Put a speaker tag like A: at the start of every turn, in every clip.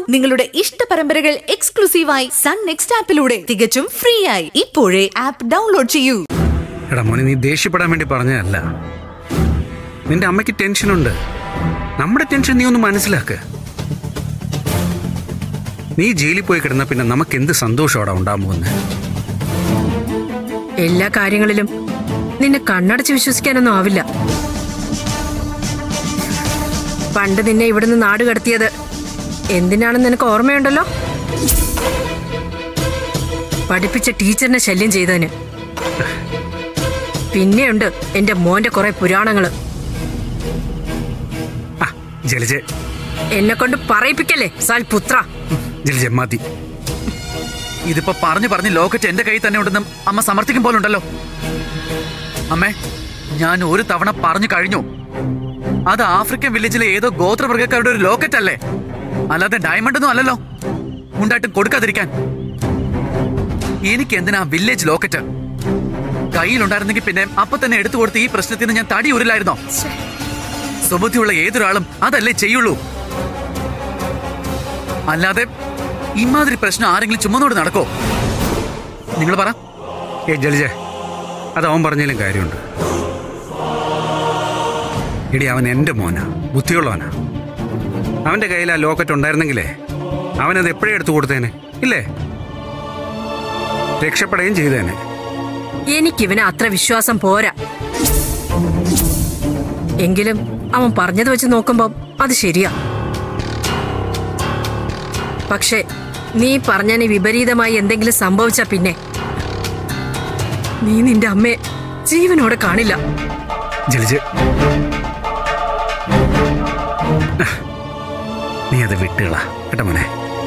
A: നിങ്ങളുടെ ഇഷ്ട പരമ്പരകൾ എക്സ്ക്ലൂസീവായി സൺ നെക്സ്റ്റ് ആപ്പിലൂടെ തികച്ചും ഫ്രീ ആയി ഇപ്പോഴേ ആപ്പ് ഡൗൺലോഡ് ചെയ്യൂ
B: എടാ മോനെ നീ ദേഷ്യപ്പെടാൻ വേണ്ടി പറഞ്ഞതല്ല നിന്റെ അമ്മയ്ക്ക് ടെൻഷനുണ്ട് നമ്മുടെ ടെൻഷൻ നീ ഒന്ന് മനസ്സിലാക്ക് നീ ജയിലിൽ പോയി കിടന്ന പിന്നെ നമുക്ക് എന്ത് സന്തോഷമാടാ ഉണ്ടാകാൻ പോകുന്നത്
C: എല്ലാ കാര്യങ്ങളിലും നിന്നെ കണ്ണടച്ച് വിശ്വസിക്കാനൊന്നും ആവില്ല പണ്ട് നിന്നെ ഇവിടുന്ന് നാട് കടത്തിയത് എന്തിനാണെന്ന് നിനക്ക് ഓർമ്മയുണ്ടല്ലോ പഠിപ്പിച്ച ടീച്ചറിനെ ശല്യം ചെയ്തതിന് പിന്നെയുണ്ട് എന്റെ മോന്റെ കുറെ പുരാണങ്ങള്
B: ആ ജലജ
C: എന്നെ കൊണ്ട് പറയിപ്പിക്കല്ലേ സാൽ പുത്ര
B: ജലജ മതി
D: ഇതിപ്പോ പറഞ്ഞു പറഞ്ഞ് ലോക്കറ്റ് എന്റെ കയ്യിൽ തന്നെ ഉണ്ടെന്നും അമ്മ സമർത്ഥിക്കും പോലുണ്ടല്ലോ അമ്മേ ഞാൻ ഒരു തവണ പറഞ്ഞു കഴിഞ്ഞു അത് ആഫ്രിക്കൻ വില്ലേജിലെ ഏതോ ഗോത്രവർഗക്കാരുടെ ഒരു ലോക്കറ്റ് അല്ലേ അല്ലാതെ ഡയമണ്ട് ഒന്നും അല്ലല്ലോ ഉണ്ടായിട്ടും കൊടുക്കാതിരിക്കാൻ എനിക്ക് എന്തിനാ വില്ലേജ് ലോക്കറ്റ് കയ്യിലുണ്ടായിരുന്നെങ്കിൽ പിന്നെ അപ്പൊ തന്നെ എടുത്തു കൊടുത്ത് ഈ പ്രശ്നത്തിന് ഞാൻ തടി ഉരുലായിരുന്നോ സുബുദ്ധിയുള്ള ഏതൊരാളും അതല്ലേ ചെയ്യുള്ളൂ അല്ലാതെ ഇമാതിരി പ്രശ്നം ആരെങ്കിലും ചുമന്നോട് നടക്കോ നിങ്ങൾ പറ
B: ഏ ജലജ അത് അവൻ പറഞ്ഞാലും കാര്യമുണ്ട് എടി അവൻ എൻ്റെ മോനാ ബുദ്ധിയുള്ളവനാ അവൻ്റെ കയ്യിൽ ആ ലോക്കറ്റ് ഉണ്ടായിരുന്നെങ്കിലേ അവനത് എപ്പോഴേ എടുത്തു കൊടുത്തേനെ ഇല്ലേ രക്ഷപ്പെടുകയും ചെയ്തേനെ
C: എനിക്കിവന് അത്ര വിശ്വാസം പോരാ എങ്കിലും അവൻ പറഞ്ഞത് വെച്ച് നോക്കുമ്പോ അത് ശരിയാ പക്ഷേ നീ പറഞ്ഞതിന് വിപരീതമായി എന്തെങ്കിലും സംഭവിച്ച പിന്നെ നീ നിന്റെ അമ്മയെ ജീവനോടെ കാണില്ല
B: ജലജ നീ അത് വിട്ടുകള കേട്ടോ മോനെ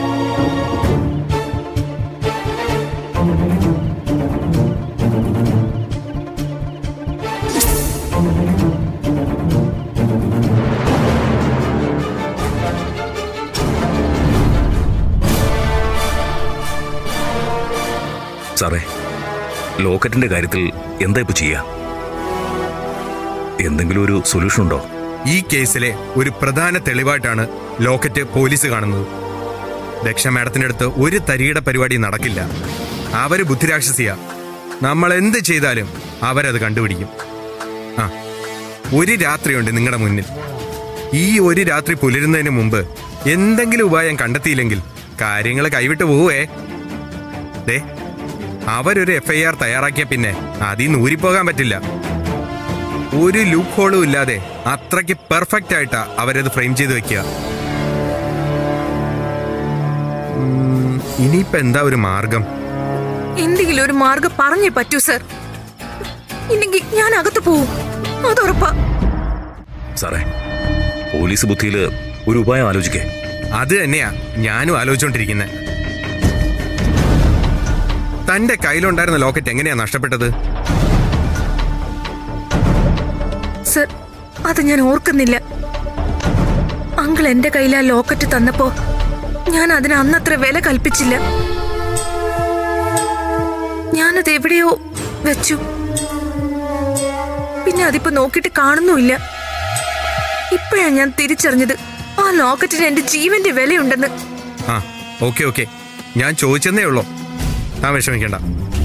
E: സാറേ ലോക്കറ്റിന്റെ കാര്യത്തിൽ എന്താ ഇപ്പൊ ചെയ്യാ എന്തെങ്കിലും ഒരു സൊല്യൂഷൻ ഉണ്ടോ
F: ഈ കേസിലെ ഒരു പ്രധാന തെളിവായിട്ടാണ് ലോക്കറ്റ് പോലീസ് കാണുന്നത് ദക്ഷ മാഡത്തിന്റെ അടുത്ത് ഒരു തരിയുടെ പരിപാടി നടക്കില്ല അവര് ബുദ്ധിരാക്ഷസിയാ നമ്മൾ എന്ത് ചെയ്താലും അവരത് കണ്ടുപിടിക്കും ആ ഒരു രാത്രിയുണ്ട് നിങ്ങളുടെ മുന്നിൽ ഈ ഒരു രാത്രി പുലരുന്നതിന് മുമ്പ് എന്തെങ്കിലും ഉപായം കണ്ടെത്തിയില്ലെങ്കിൽ കാര്യങ്ങൾ കൈവിട്ട് പോവേ ദേ അവരൊരു എഫ് ഐ ആർ തയ്യാറാക്കിയ പിന്നെ അതിൽ നിന്ന് ഊരിപ്പോകാൻ പറ്റില്ല ഒരു ലൂപ്പ് ഹോളും ഇല്ലാതെ അത്രയ്ക്ക് പെർഫെക്റ്റ് ആയിട്ടാ അവരത് ഫ്രെയിം ചെയ്ത് വെക്കുക ഉം, ഇനിയിപ്പോ എന്താ ഒരു മാർഗം
C: എന്തെങ്കിലും ഒരു മാർഗം പറഞ്ഞേ പറ്റൂ സർ ഇല്ലെങ്കിൽ ഞാൻ അകത്ത് പോവും അതുറപ്പാ
E: സാറേ പോലീസ് ബുദ്ധിയിൽ ഒരു ഉപായം ആലോചിക്കേ
F: അത് തന്നെയാ ഞാനും ആലോചിച്ചോണ്ടിരിക്കുന്നത് തന്റെ കയ്യിലുണ്ടായിരുന്ന ലോക്കറ്റ് എങ്ങനെയാ നഷ്ടപ്പെട്ടത്
C: സർ അത് ഞാൻ ഓർക്കുന്നില്ല അങ്കിൾ എന്റെ കയ്യിൽ ആ ലോക്കറ്റ് തന്നപ്പോ ഞാൻ അതിന് അന്നത്ര വില കൽപ്പിച്ചില്ല ഞാനത് എവിടെയോ വെച്ചു പിന്നെ അതിപ്പോ നോക്കിയിട്ട് കാണുന്നുമില്ല ഇപ്പോഴാ ഞാൻ തിരിച്ചറിഞ്ഞത് ആ ലോക്കറ്റിന് എന്റെ ജീവന്റെ വിലയുണ്ടെന്ന്
F: ആ ഓക്കെ ഓക്കെ ഞാൻ ചോദിച്ചെന്നേ ഉള്ളൂ താൻ വിഷമിക്കണ്ട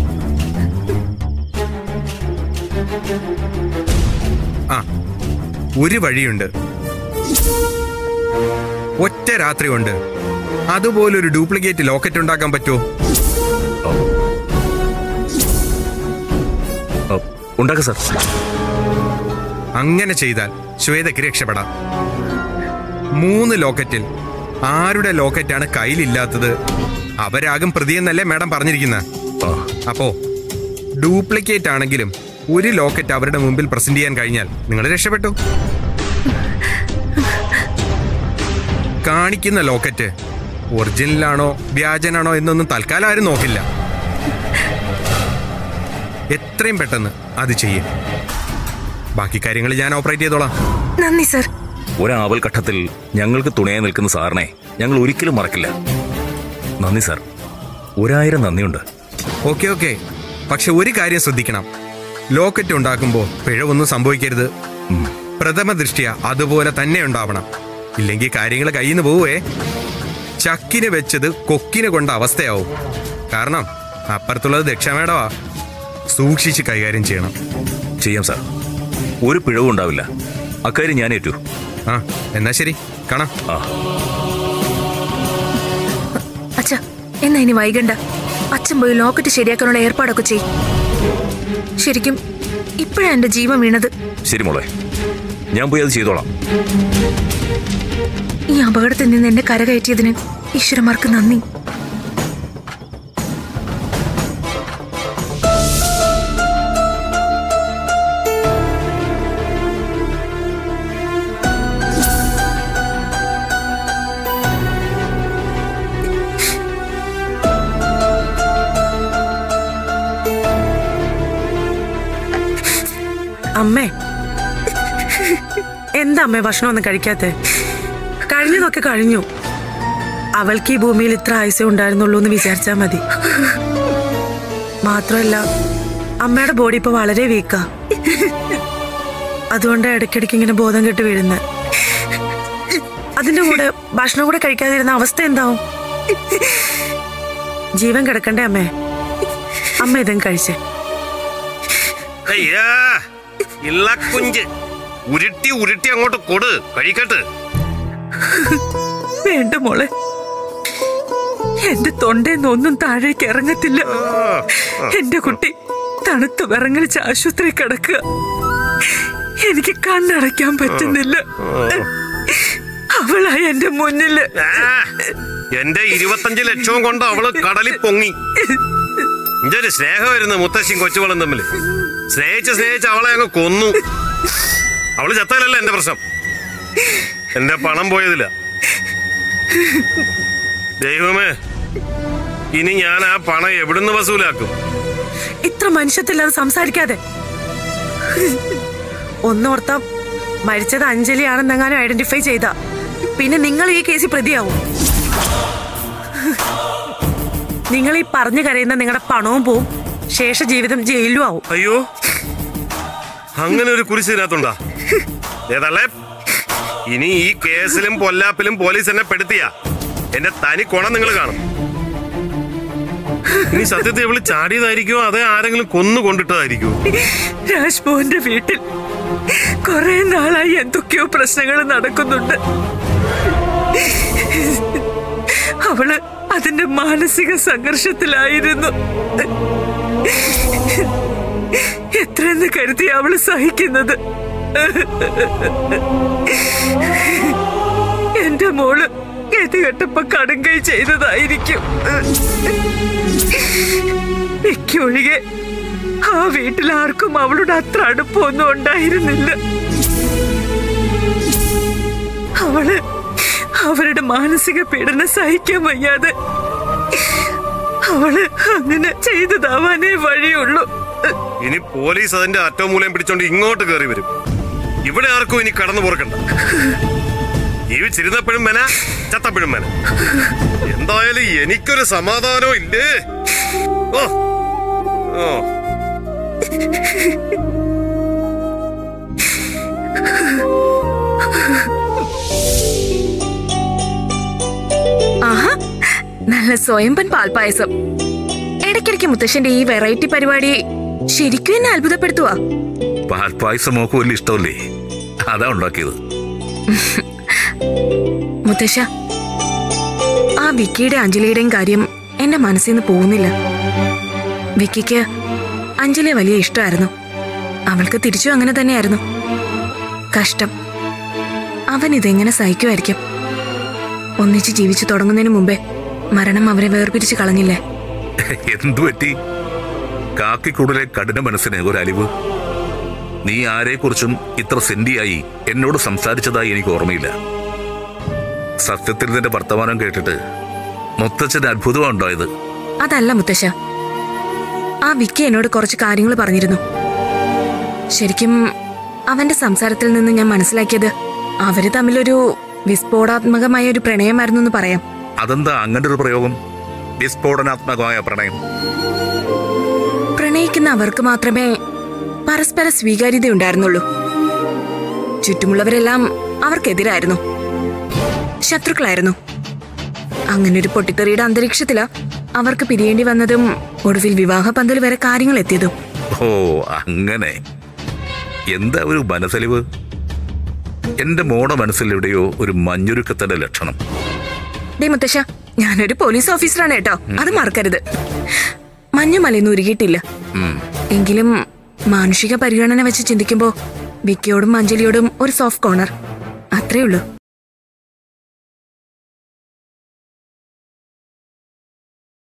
F: ആ ഒരു വഴിയുണ്ട് ഒറ്റ രാത്രി കൊണ്ട് അതുപോലൊരു ഡ്യൂപ്ലിക്കേറ്റ് ലോക്കറ്റ് ഉണ്ടാക്കാൻ പറ്റുമോ
E: ഉണ്ടാക്കാം സാർ
F: അങ്ങനെ ചെയ്താൽ ശ്വേതയ്ക്ക് രക്ഷപ്പെടാം മൂന്ന് ലോക്കറ്റിൽ ആരുടെ ലോക്കറ്റാണ് കയ്യിലില്ലാത്തത് അവരാകും പ്രതിയെന്നല്ലേ മാഡം പറഞ്ഞിരിക്കുന്നത്
E: ആ
F: അപ്പോ ഡ്യൂപ്ലിക്കേറ്റ് ആണെങ്കിലും ഒരു ലോക്കറ്റ് അവരുടെ മുമ്പിൽ പ്രസന്റ് ചെയ്യാൻ കഴിഞ്ഞാൽ നിങ്ങൾ രക്ഷപ്പെട്ടു കാണിക്കുന്ന ലോക്കറ്റ് ഒറിജിനലാണോ വ്യാജനാണോ എന്നൊന്നും തൽക്കാലം ആരും നോക്കില്ല എത്രയും പെട്ടെന്ന് അത് ചെയ്യും ബാക്കി കാര്യങ്ങൾ ഞാൻ ഓപ്പറേറ്റ് ചെയ്തോളാം
C: നന്ദി സർ
E: ഒരാവൽ ഘട്ടത്തിൽ ഞങ്ങൾക്ക് തുണയായി നിൽക്കുന്ന സാറിനെ ഞങ്ങൾ ഒരിക്കലും മറക്കില്ല നന്ദി സാർ ഒരായിരം നന്ദിയുണ്ട്
F: ഓക്കെ ഓക്കെ പക്ഷെ ഒരു കാര്യം ശ്രദ്ധിക്കണം ലോക്കറ്റ് ഉണ്ടാക്കുമ്പോൾ പിഴവൊന്നും സംഭവിക്കരുത് പ്രഥമ ദൃഷ്ടിയ അതുപോലെ തന്നെ ഉണ്ടാവണം ഇല്ലെങ്കിൽ കാര്യങ്ങൾ കയ്യിൽ നിന്ന് പോവേ ചക്കിന് വെച്ചത് കൊക്കിന് കൊണ്ട അവസ്ഥയാവും കാരണം അപ്പുറത്തുള്ളത് ദക്ഷമേടവാ സൂക്ഷിച്ച് കൈകാര്യം ചെയ്യണം
E: ചെയ്യാം സാർ ഒരു പിഴവും ഉണ്ടാവില്ല അക്കാര്യം ഞാൻ ഏറ്റു
F: ആ എന്നാ ശരി കാണാം
E: ആ
C: അച്ഛ എന്നാ ഇനി വൈകണ്ട അച്ഛൻ പോയി ലോക്കറ്റ് ശരിയാക്കാനുള്ള ഏർപ്പാടൊക്കെ ചെയ്യും ശരിക്കും ഇപ്പോഴാ എന്റെ ജീവൻ വീണത്
E: ശരി മോളെ ഞാൻ പോയി അത് ചെയ്തോളാം
C: ഈ അപകടത്തിൽ നിന്ന് എന്നെ കരകയറ്റിയതിന് ഈശ്വരന്മാർക്ക് നന്ദി
G: അമ്മേ എന്താ അമ്മേ ഭക്ഷണമൊന്നും കഴിക്കാത്തെ കഴിഞ്ഞതൊക്കെ കഴിഞ്ഞു അവൾക്ക് ഈ ഭൂമിയിൽ ഇത്ര ആയുസേ ഉണ്ടായിരുന്നുള്ളൂ എന്ന് വിചാരിച്ചാ മതി മാത്രമല്ല അമ്മയുടെ ബോഡി ഇപ്പൊ വളരെ വീക്കാ അതുകൊണ്ട് ഇടയ്ക്കിടയ്ക്ക് ഇങ്ങനെ ബോധം കെട്ട് വീഴുന്നത് അതിന്റെ കൂടെ ഭക്ഷണം കൂടെ കഴിക്കാതിരുന്ന അവസ്ഥ എന്താവും ജീവൻ കിടക്കണ്ടേ അമ്മേ അമ്മ ഇതും കഴിച്ചേ
H: അയ്യാ ഇള്ളക്കുഞ്ച് ഉരുട്ടി ഉരുട്ടി അങ്ങോട്ട് കൊടു കഴിക്കട്ട്
G: വേണ്ട മോളെ എന്റെ തൊണ്ടേന്ന് ഒന്നും താഴേക്ക് ഇറങ്ങത്തില്ല എന്റെ കുട്ടി തണുത്ത് വിറങ്ങലിച്ച് ആശുപത്രി കിടക്കുക എനിക്ക് കണ്ണടയ്ക്കാൻ പറ്റുന്നില്ല അവളായി എന്റെ മുന്നില്
H: ആ, എന്റെ ഇരുപത്തഞ്ച് ലക്ഷവും കൊണ്ട് അവള് കടലിൽ പൊങ്ങി ഇന്റെ ഒരു സ്നേഹമായിരുന്നു മുത്തശ്ശിയും കൊച്ചുവളും തമ്മിൽ സ്നേഹിച്ച് സ്നേഹിച്ച് അവളെ അങ്ങ് കൊന്നു അവള് ചത്താലല്ല എന്റെ പ്രശ്നം എന്റെ പണം പോയതില്ല ദൈവമേ ഇനി ഞാൻ ആ പണം എവിടുന്ന് വസൂലാക്കും
G: ഇത്ര മനുഷ്യത്തില്ലാതെ സംസാരിക്കാതെ ഒന്നോർത്ത മരിച്ചത് അഞ്ജലിയാണെന്നെങ്ങാനും ഐഡന്റിഫൈ ചെയ്ത പിന്നെ നിങ്ങൾ ഈ കേസിൽ പ്രതിയാവും നിങ്ങൾ ഈ പറഞ്ഞു കരയുന്ന നിങ്ങളുടെ പണവും പോവും ശേഷ ജീവിതം ജയിലിലും ആവും
H: അയ്യോ അങ്ങനെ ഒരു കുരിശ് ഇതിനകത്തുണ്ടാ ഏതല്ലേ ഇനി ഈ കേസിലും പൊല്ലാപ്പിലും പോലീസ് എന്നെ പെടുത്തിയ എന്റെ തനി കുണം നിങ്ങൾ കാണും ഇനി സത്യത്തെ ഇവള് ചാടിയതായിരിക്കുമോ അതേ ആരെങ്കിലും കൊന്നു കൊണ്ടിട്ടതായിരിക്കുമോ
G: രാജ്മോഹന്റെ വീട്ടിൽ കുറെ നാളായി എന്തൊക്കെയോ പ്രശ്നങ്ങൾ നടക്കുന്നുണ്ട് അവള് അതിന്റെ മാനസിക സംഘർഷത്തിലായിരുന്നു എത്രയെന്ന് കരുതി അവള് സഹിക്കുന്നത് എന്റെ മോള് ഗതികെട്ടപ്പോ കടുങ്കൈ ചെയ്തതായിരിക്കും ഒഴികെ ആ വീട്ടിൽ ആർക്കും അവളുടെ അത്ര അടുപ്പമൊന്നും ഉണ്ടായിരുന്നില്ല അവള് അവരുടെ മാനസിക പീഡനം സഹിക്കാൻ വയ്യാതെ അവള് അങ്ങനെ ചെയ്തതാവാനേ വഴിയുള്ളൂ
H: ഇനി പോലീസ് അതിന്റെ അറ്റവും മൂലം പിടിച്ചോണ്ട് ഇങ്ങോട്ട് കയറി വരും ഇവിടെ ആർക്കും ഇനി കടന്നു പോർക്കണ്ട ജീവിച്ചിരുന്നപ്പോഴും മെന ചത്തപ്പോഴും മെന എന്തായാലും എനിക്കൊരു സമാധാനവും ഇല്ലേ ഓ ഓ
C: ആഹാ നല്ല സ്വയംപൻ പാൽപ്പായസം ഇടയ്ക്കിടയ്ക്ക് മുത്തശ്ശന്റെ ഈ വെറൈറ്റി പരിപാടി ശരിക്കും എന്നെ അത്ഭുതപ്പെടുത്തുവാ
E: പാൽപ്പായസം മോക്ക് വലിയ ഇഷ്ടമല്ലേ അതാ ഉണ്ടാക്കിയത്
C: മുത്തശ്ശ ആ വിക്കിയുടെ അഞ്ജലിയുടെയും കാര്യം എന്റെ മനസ്സിൽ നിന്ന് പോകുന്നില്ല വിക്കിക്ക് അഞ്ജലിയെ വലിയ ഇഷ്ടമായിരുന്നു അവൾക്ക് തിരിച്ചും അങ്ങനെ തന്നെയായിരുന്നു കഷ്ടം അവൻ ഇതെങ്ങനെ സഹിക്കുമായിരിക്കും ഒന്നിച്ച് ജീവിച്ചു തുടങ്ങുന്നതിന് മുമ്പേ മരണം അവരെ വേർപിരിച്ച് കളഞ്ഞില്ലേ
E: എന്തു പറ്റി കാക്കിക്കുടലെ കഠിന മനസ്സിന് ഒരു അലിവ് നീ ആരെക്കുറിച്ചും ഇത്ര സെന്റിയായി എന്നോട് സംസാരിച്ചതായി എനിക്ക് ഓർമ്മയില്ല സത്യത്തിൽ നിന്റെ വർത്തമാനം കേട്ടിട്ട് മുത്തച്ഛന് അത്ഭുതമാണ് ഉണ്ടായത്
C: അതല്ല മുത്തശ്ശ ആ വിക്കി എന്നോട് കുറച്ച് കാര്യങ്ങൾ പറഞ്ഞിരുന്നു ശരിക്കും അവന്റെ സംസാരത്തിൽ നിന്ന് ഞാൻ മനസ്സിലാക്കിയത് അവര് തമ്മിലൊരു വിസ്ഫോടാത്മകമായ ഒരു പ്രണയമായിരുന്നു എന്ന് പറയാം
E: അതെന്താ അങ്ങനെ ഒരു പ്രയോഗം വിസ്ഫോടനാത്മകമായ പ്രണയം
C: പ്രണയിക്കുന്ന അവർക്ക് മാത്രമേ പരസ്പര സ്വീകാര്യത ഉണ്ടായിരുന്നുള്ളൂ ചുറ്റുമുള്ളവരെല്ലാം അവർക്കെതിരായിരുന്നു ശത്രുക്കളായിരുന്നു അങ്ങനെ ഒരു പൊട്ടിത്തെറിയുടെ അന്തരീക്ഷത്തിലാ അവർക്ക് പിരിയേണ്ടി വന്നതും ഒടുവിൽ വിവാഹ പന്തൽ വരെ കാര്യങ്ങൾ എത്തിയതും
E: ഓ അങ്ങനെ എന്താ ഒരു മനസ്സലിവ് എന്റെ മോടെ മനസ്സിൽ എവിടെയോ ഒരു മഞ്ഞുരുക്കത്തിന്റെ ലക്ഷണം
C: ഡേ മുത്തശ്ശ ഞാനൊരു പോലീസ് ഓഫീസറാണ് കേട്ടോ അത് മറക്കരുത് മഞ്ഞുമലയൊന്നും ഉരുകിയിട്ടില്ല
E: ഉം.
C: എങ്കിലും മാനുഷിക പരിഗണന വെച്ച് ചിന്തിക്കുമ്പോ വിക്കിയോടും അഞ്ജലിയോടും ഒരു സോഫ്റ്റ് കോർണർ അത്രേ ഉള്ളൂ